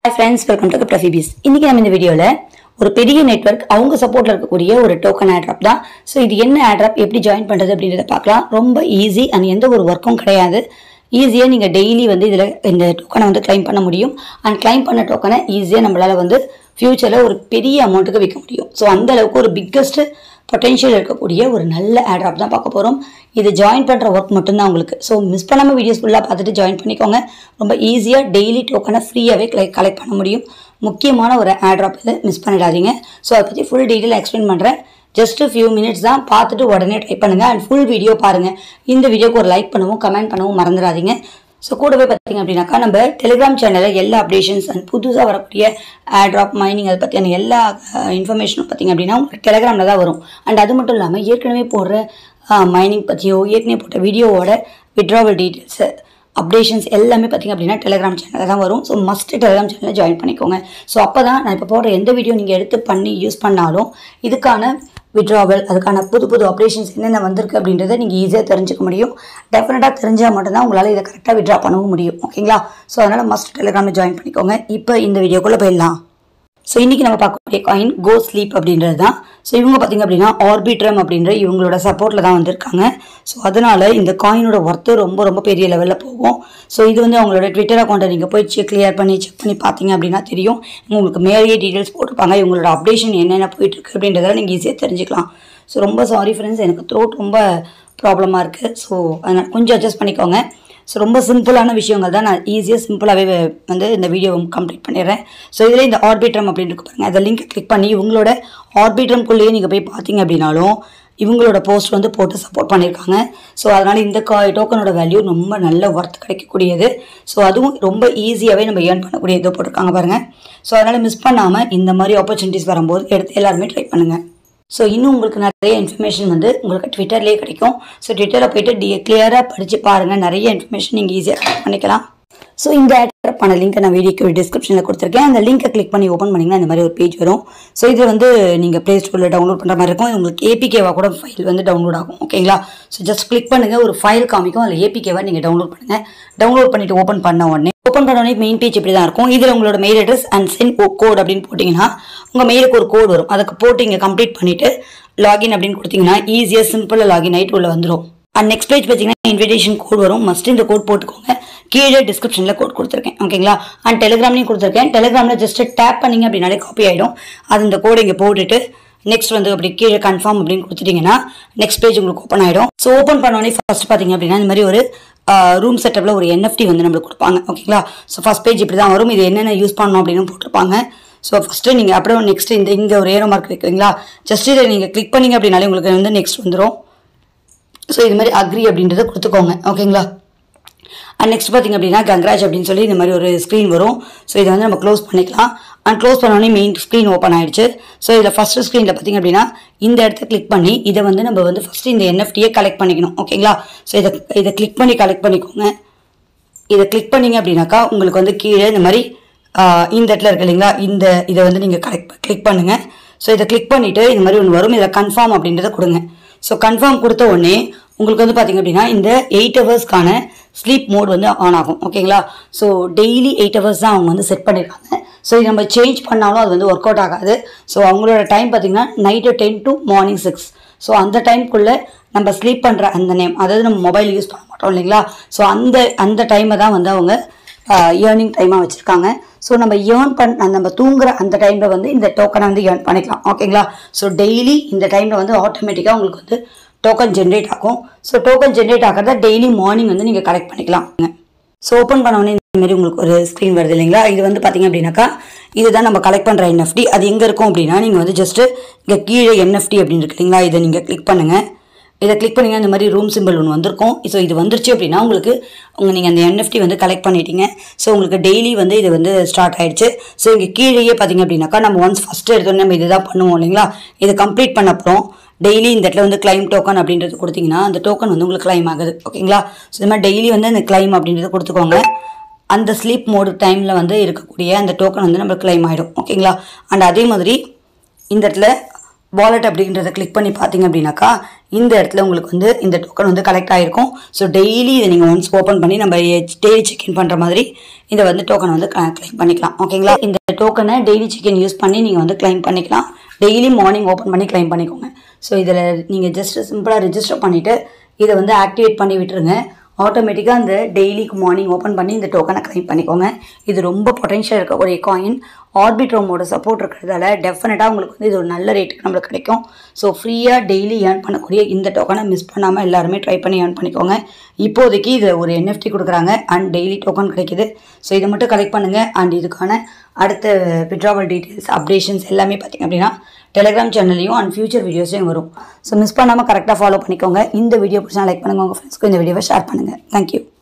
hi friends welcome to crypto ஃபிபிஸ் இன்னைக்கு நம்ம இந்த வீடியோவில் ஒரு பெரிய நெட்வொர்க் அவங்க சப்போர்ட்ல இருக்கக்கூடிய ஒரு டோக்கன் ஆட்ராப் தான் ஸோ இது என்ன ஆட்ராப் எப்படி ஜாயின் பண்ணுறது அப்படின்றத பார்க்கலாம் ரொம்ப ஈஸி அண்ட் எந்த ஒரு ஒர்க்கும் கிடையாது ஈஸியாக நீங்கள் டெய்லி வந்து இதில் இந்த டோக்கனை வந்து கிளைம் பண்ண முடியும் அண்ட் கிளைம் பண்ண டோக்கனை ஈஸியாக நம்மளால் வந்து ஃப்யூச்சரில் ஒரு பெரிய அமௌண்ட்டுக்கு விற்க முடியும் ஸோ அந்த அளவுக்கு ஒரு பிக்கஸ்ட் பொட்டென்ஷியல் இருக்கக்கூடிய ஒரு நல்ல ஆட்ராப் தான் பார்க்க போகிறோம் இது ஜாயின் பண்ணுற ஒர்க் மட்டும்தான் உங்களுக்கு ஸோ மிஸ் பண்ணாமல் வீடியோஸ் ஃபுல்லாக பார்த்துட்டு ஜாயின் பண்ணிக்கோங்க ரொம்ப ஈஸியாக டெய்லி டோக்கனை ஃப்ரீயாகவே கலெக்ட் பண்ண முடியும் முக்கியமான ஒரு ஆட்ராப் இது மிஸ் பண்ணிடாதீங்க ஸோ அதை பற்றி ஃபுல் டீட்டெயில் எக்ஸ்பிளைன் பண்ணுறேன் ஜஸ்ட் ஃபியூ மினிட்ஸ் தான் பார்த்துட்டு உடனே ட்ரை பண்ணுங்கள் அண்ட் ஃபுல் வீடியோ பாருங்கள் இந்த வீடியோக்கு ஒரு லைக் பண்ணவும் கமெண்ட் பண்ணவும் மறந்துடாதீங்க ஸோ கூடவே பார்த்தீங்க அப்படின்னாக்கா நம்ம டெலிகிராம் சேனலில் எல்லா அப்டேஷன்ஸ் அண்ட் புதுசாக வரக்கூடிய ஆட்ராப் மைனிங் அதை பற்றியான எல்லா இன்ஃபர்மேஷனும் பார்த்தீங்க அப்படின்னா உங்களுக்கு டெலிகிராமில் தான் வரும் அண்ட் அது மட்டும் இல்லாமல் ஏற்கனவே போடுற மைனிங் பற்றியோ ஏற்கனவே போட்ட வீடியோவோட விட்ராவல் டீட்டெயில்ஸு அப்டேஷன்ஸ் எல்லாமே பார்த்தீங்க அப்படின்னா டெலிகிராம் சேனலில் தான் வரும் ஸோ மஸ்ட் டெலிகிராம் சேனலில் ஜாயின் பண்ணிக்கோங்க ஸோ அப்போ தான் நான் இப்போ போடுற எந்த வீடியோ நீங்கள் எடுத்து பண்ணி யூஸ் பண்ணாலும் இதுக்கான விட்ராவல் அதுக்கான புது புது அப்டேஷன்ஸ் என்னென்ன வந்திருக்கு அப்படின்றத நீங்கள் ஈஸியாக தெரிஞ்சுக்க முடியும் டெஃபினட்டாக தெரிஞ்சால் மட்டும்தான் உங்களால் இதை கரெக்டாக விட்ரா பண்ணவும் முடியும் ஓகேங்களா ஸோ அதனால் மஸ்ட் டெலிகிராமில் ஜாயின் பண்ணிக்கோங்க இப்போ இந்த வீடியோக்குள்ளே போயிடலாம் ஸோ இன்றைக்கி நம்ம பார்க்கக்கூடிய காயின் கோ ஸ்லீப் அப்படின்றது தான் ஸோ இவங்க பார்த்திங்க அப்படின்னா ஆர்பிட்ரம் அப்படின்ற இவங்களோட சப்போர்ட்டில் தான் வந்திருக்காங்க ஸோ அதனால் இந்த காயினோட ஒர்த்து ரொம்ப ரொம்ப பெரிய லெவலில் போகும் ஸோ இது வந்து அவங்களோட ட்விட்டர் அக்கௌண்ட்டை நீங்கள் போய் செக் கிளியர் பண்ணி செக் பண்ணி பார்த்தீங்க அப்படின்னா தெரியும் உங்களுக்கு மேலேயே டீட்டெயில்ஸ் போட்டிருப்பாங்க இவங்களோட அப்டேஷன் என்னென்ன போயிட்டுருக்கு அப்படின்றதெல்லாம் நீங்கள் ஈஸியாக தெரிஞ்சுக்கலாம் ஸோ ரொம்ப சாரி ஃப்ரெண்ட்ஸ் எனக்கு த்ரோட் ரொம்ப ப்ராப்ளமாக இருக்குது ஸோ அதனால் கொஞ்சம் அட்ஜஸ்ட் பண்ணிக்கோங்க ஸோ ரொம்ப சிம்பிளான விஷயங்கள் தான் நான் ஈஸியாக சிம்பிளாகவே வந்து இந்த வீடியோ கம்ப்ளீட் பண்ணிடுறேன் ஸோ இதில் இந்த ஆர்பிட்ரம் அப்படின்னு இருக்கு பாருங்கள் அந்த லிங்க் கிளிக் பண்ணி இவங்களோட ஆர்பிட்ரம்குள்ளேயே நீங்கள் போய் பார்த்தீங்க அப்படின்னாலும் இவங்களோட போஸ்ட் வந்து போட்டு சப்போர்ட் பண்ணியிருக்காங்க ஸோ அதனால் இந்த கா டோக்கனோட வேல்யூ ரொம்ப நல்ல ஒர்த் கிடைக்கக்கூடியது ஸோ அதுவும் ரொம்ப ஈஸியாகவே நம்ம ஏர்ன் பண்ணக்கூடிய இதோ போட்டிருக்காங்க பாருங்கள் ஸோ அதனால் மிஸ் பண்ணாமல் இந்த மாதிரி ஆப்பர்ச்சுனிட்டிஸ் வரும்போது எடுத்து எல்லாருமே ட்ரை பண்ணுங்கள் ஸோ இன்னும் உங்களுக்கு நிறைய இன்ஃபர்மேஷன் வந்து உங்களுக்கு ட்விட்டர்லேயே கிடைக்கும் ஸோ ட்விட்டரில் போயிட்டு டி கிளியராக படித்து பாருங்கள் நிறைய இன்ஃபர்மேஷன் நீங்கள் ஈஸியாக கலெக்ட் பண்ணிக்கலாம் ஸோ இந்த ஆட்ராப் பண்ண லிங்க்கை நான் வீடியோக்கு டிஸ்கிரிப்ஷனில் கொடுத்துருக்கேன் அந்த லிங்கை கிளிக் பண்ணி ஓப்பன் பண்ணிங்கன்னா இந்த மாதிரி ஒரு பேஜ் வரும் ஸோ இது வந்து நீங்கள் ப்ளே ஸ்டோரில் டவுன்லோட் பண்ணுற மாதிரி இருக்கும் உங்களுக்கு ஏபிகேவாக கூட ஃபைல் வந்து டவுன்லோட் ஆகும் ஓகேங்களா ஸோ ஜஸ்ட் கிளிக் பண்ணுங்கள் ஒரு ஃபைல் காமிக்கும் அதில் ஏபிகேவாக நீங்கள் டவுன்லோட் பண்ணுங்கள் டவுன்லோட் பண்ணிவிட்டு ஓப்பன் பண்ண உடனே ஓப்பன் பண்ண உடனே மெயின் பேஜ் இப்படி தான் இருக்கும் இதில் உங்களோட mail address and send code அப்படின்னு போட்டிங்கன்னா உங்கள் மெயிலுக்கு ஒரு கோட் வரும் அதுக்கு போட்டு இங்கே கம்ப்ளீட் பண்ணிவிட்டு லாகின் அப்படின்னு கொடுத்தீங்கன்னா ஈஸியாக சிம்பிளாக லாகின் ஆகிட்டு உள்ள வந்துடும் அண்ட் நெக்ஸ்ட் பேஜ் பார்த்தீங்கன்னா இன்விடேஷன் கோட் வரும் மஸ்ட் இந்த கோட் போட்டுக்கோங்க கீழே டிஸ்கிரிப்ஷனில் கோட் கொடுத்துருக்கேன் ஓகேங்களா அண்ட் டெலிகிராம்லையும் கொடுத்துருக்கேன் டெலிகிராமில் ஜஸ்ட் டேப் பண்ணிங்க அப்படின்னாலே காப்பி ஆகிடும் அது இந்த கோடை இங்கே போட்டுட்டு நெக்ஸ்ட் வந்து அப்படி கீழே கன்ஃபார்ம் அப்படின்னு கொடுத்துட்டீங்கன்னா நெக்ஸ்ட் பேஜ் உங்களுக்கு ஓப்பன் ஆகிடும் ஸோ ஓப்பன் பண்ணோடனே ஃபர்ஸ்ட் பார்த்தீங்க அப்படின்னா இந்த மாதிரி ஒரு ரூம் செட்டப்பில் ஒரு என்எஃப்டி வந்து நம்மளுக்கு கொடுப்பாங்க ஓகேங்களா ஸோ ஃபஸ்ட் பேஜ் இப்படி தான் வரும் இது என்னென்ன யூஸ் பண்ணணும் அப்படின்னு போட்டிருப்பாங்க ஸோ ஃபஸ்ட்டு நீங்கள் அப்படியே நெக்ஸ்ட் இந்த இங்கே ஒரு ஏரோ மார்க் இருக்குங்களா ஜஸ்ட் இதை நீங்கள் கிளிக் பண்ணிங்க அப்படின்னாலே உங்களுக்கு வந்து நெக்ஸ்ட் வந்துடும் ஸோ இது மாதிரி அக்ரி அப்படின்றத கொடுத்துக்கோங்க ஓகேங்களா அண்ட் நெக்ஸ்ட் பார்த்திங்க அப்படின்னா கங்ராஜ் அப்படின்னு சொல்லி இந்த மாதிரி ஒரு ஸ்க்ரீன் வரும் ஸோ இதை வந்து நம்ம க்ளோஸ் பண்ணிக்கலாம் அண்ட் க்ளோஸ் பண்ணோடனே மெயின் ஸ்க்ரீன் ஓப்பன் ஆயிடுச்சு ஸோ இதில் ஃபஸ்ட்டு ஸ்க்ரீனில் பார்த்திங்க அப்படின்னா இந்த இடத்த கிளிக் பண்ணி இதை வந்து நம்ம வந்து ஃபஸ்ட்டு இந்த என்எஃப்டியை கலெக்ட் பண்ணிக்கணும் ஓகேங்களா ஸோ இதை இதை கிளிக் பண்ணி கலெக்ட் பண்ணிக்கோங்க இதை கிளிக் பண்ணிங்க அப்படின்னாக்கா உங்களுக்கு வந்து கீழே இந்த மாதிரி இந்த இடத்துல இருக்கு இல்லைங்களா இந்த இதை வந்து நீங்கள் கலெக்ட் கிளிக் பண்ணுங்கள் ஸோ இதை கிளிக் பண்ணிவிட்டு இந்த மாதிரி ஒன்று வரும் இதில் கன்ஃபார்ம் அப்படின்றத கொடுங்க ஸோ கன்ஃபார்ம் கொடுத்த உடனே உங்களுக்கு வந்து பார்த்திங்க அப்படின்னா இந்த எயிட் ஹவர்ஸ்க்கான ஸ்லீப் மோட் வந்து ஆன் ஆகும் ஓகேங்களா ஸோ டெய்லி எயிட் ஹவர்ஸ் தான் அவங்க வந்து செட் பண்ணியிருக்காங்க ஸோ இது நம்ம சேஞ்ச் பண்ணாலும் அது வந்து ஒர்க் அவுட் ஆகாது ஸோ அவங்களோட டைம் பார்த்திங்கன்னா night ten to morning six so அந்த டைம்குள்ளே நம்ம ஸ்லீப் பண்ணுற அந்த நேம் அதாவது நம்ம மொபைல் யூஸ் பண்ண மாட்டோம் இல்லைங்களா ஸோ அந்த அந்த டைமை தான் வந்து அவங்க ஏர்னிங் டைமாக வச்சுருக்காங்க ஸோ நம்ம ஏர்ன் பண்ண நம்ம தூங்குற அந்த டைமில் வந்து இந்த டோக்கனை வந்து ஏர்ன் பண்ணிக்கலாம் ஓகேங்களா ஸோ டெய்லி இந்த டைமில் வந்து ஆட்டோமேட்டிக்காக உங்களுக்கு வந்து டோக்கன் ஜென்ரேட் ஆகும் ஸோ டோக்கன் ஜென்ரேட் ஆகிறத டெய்லி மார்னிங் வந்து நீங்கள் கலெக்ட் பண்ணிக்கலாம் ஸோ ஓப்பன் பண்ணோடனே இந்த மாதிரி உங்களுக்கு ஒரு ஸ்க்ரீன் வருது இல்லைங்களா இது வந்து பார்த்தீங்க அப்படின்னாக்கா இதுதான் நம்ம கலெக்ட் பண்ணுற என்எஃப்டி அது எங்கே இருக்கும் அப்படின்னா நீங்கள் வந்து ஜஸ்ட்டு இங்கே கீழே என்எஃப்டி அப்படின்னு இருக்கு இல்லைங்களா இதை நீங்கள் கிளிக் பண்ணுங்கள் இதை கிளிக் பண்ணிங்க இந்த மாதிரி ரூம் சிம்பிள் ஒன்று வந்திருக்கும் ஸோ இது வந்துருச்சு அப்படின்னா உங்களுக்கு உங்கள் நீங்கள் அந்த என்எஃப்டி வந்து கலெக்ட் பண்ணிட்டீங்க ஸோ உங்களுக்கு டெய்லி வந்து இது வந்து ஸ்டார்ட் ஆயிடுச்சு ஸோ இங்கே கீழேயே பார்த்தீங்க அப்படின்னாக்கா நம்ம ஒன்ஸ் ஃபஸ்ட்டு எடுத்தோன்னே நம்ம இதுதான் பண்ணுவோம் இல்லைங்களா இதை கம்ப்ளீட் பண்ண அப்புறம் டெய்லி இந்த இடத்துல வந்து கிளைம் டோக்கன் அப்படின்றது கொடுத்தீங்கன்னா அந்த டோக்கன் வந்து உங்களுக்கு கிளைம் ஆகுது ஓகேங்களா ஸோ இது மாதிரி டெய்லி வந்து அந்த கிளைம் அப்படின்றத கொடுத்துக்கோங்க அந்த ஸ்லீப் மோடு டைமில் வந்து இருக்கக்கூடிய அந்த டோக்கன் வந்து நம்மளுக்கு கிளைம் ஆகிடும் ஓகேங்களா அண்ட் அதே மாதிரி இந்த இடத்துல வாலெட் அப்படின்றத கிளிக் பண்ணி பார்த்தீங்க அப்படின்னாக்கா இந்த இடத்துல உங்களுக்கு வந்து இந்த டோக்கன் வந்து கலெக்ட் ஆகிருக்கும் ஸோ டெய்லி இதை நீங்கள் ஒன்ஸ் ஓப்பன் பண்ணி நம்ம டெய்லி செக்இன் பண்ணுற மாதிரி இதை வந்து டோக்கன் வந்து கிளைம் பண்ணிக்கலாம் ஓகேங்களா இந்த டோக்கனை டெய்லி செக்இன் யூஸ் பண்ணி நீங்கள் வந்து கிளைம் பண்ணிக்கலாம் டெய்லி மார்னிங் ஓப்பன் பண்ணி கிளைம் பண்ணிக்கோங்க ஸோ இதில் நீங்கள் ஜஸ்ட் சிம்பிளாக ரெஜிஸ்டர் பண்ணிவிட்டு இதை வந்து ஆக்டிவேட் பண்ணி விட்டுருங்க ஆட்டோமேட்டிக்காக அந்த டெய்லிக்கு மார்னிங் ஓப்பன் பண்ணி இந்த டோக்கனை கிளைம் பண்ணிக்கோங்க இது ரொம்ப பொட்டென்ஷியல் இருக்கக்கூடிய காயின் ஆர்பிட்ரோமோட சப்போர்ட் இருக்கிறதால டெஃபினட்டாக உங்களுக்கு வந்து இது ஒரு நல்ல ரேட்டுக்கு நம்மளுக்கு கிடைக்கும் ஸோ ஃப்ரீயாக டெய்லி ஏர்ன் பண்ணக்கூடிய இந்த டோக்கனை மிஸ் பண்ணாமல் எல்லாருமே ட்ரை பண்ணி ஏர்ன் பண்ணிக்கோங்க இப்போதைக்கு இதில் ஒரு என்எஃப்டி கொடுக்குறாங்க அண்ட் டெய்லி டோக்கன் கிடைக்குது ஸோ இதை மட்டும் கலெக்ட் பண்ணுங்கள் அண்ட் இதுக்கான அடுத்த விட்ராவல் டீட்டெயில்ஸ் அப்டேஷன்ஸ் எல்லாமே பார்த்திங்க அப்படின்னா டெலிகிராம் சேனல்லையும் அண்ட் ஃபியூச்சர் வீடியோஸையும் வரும் ஸோ மிஸ் பண்ணாமல் கரெக்டாக ஃபாலோ பண்ணிக்கோங்க இந்த வீடியோ பிடிச்சா லைக் பண்ணுங்கள் உங்கள் ஃப்ரெண்ட்ஸ்க்கு இந்த வீடியோவை ஷேர் பண்ணுங்கள் தேங்க்யூ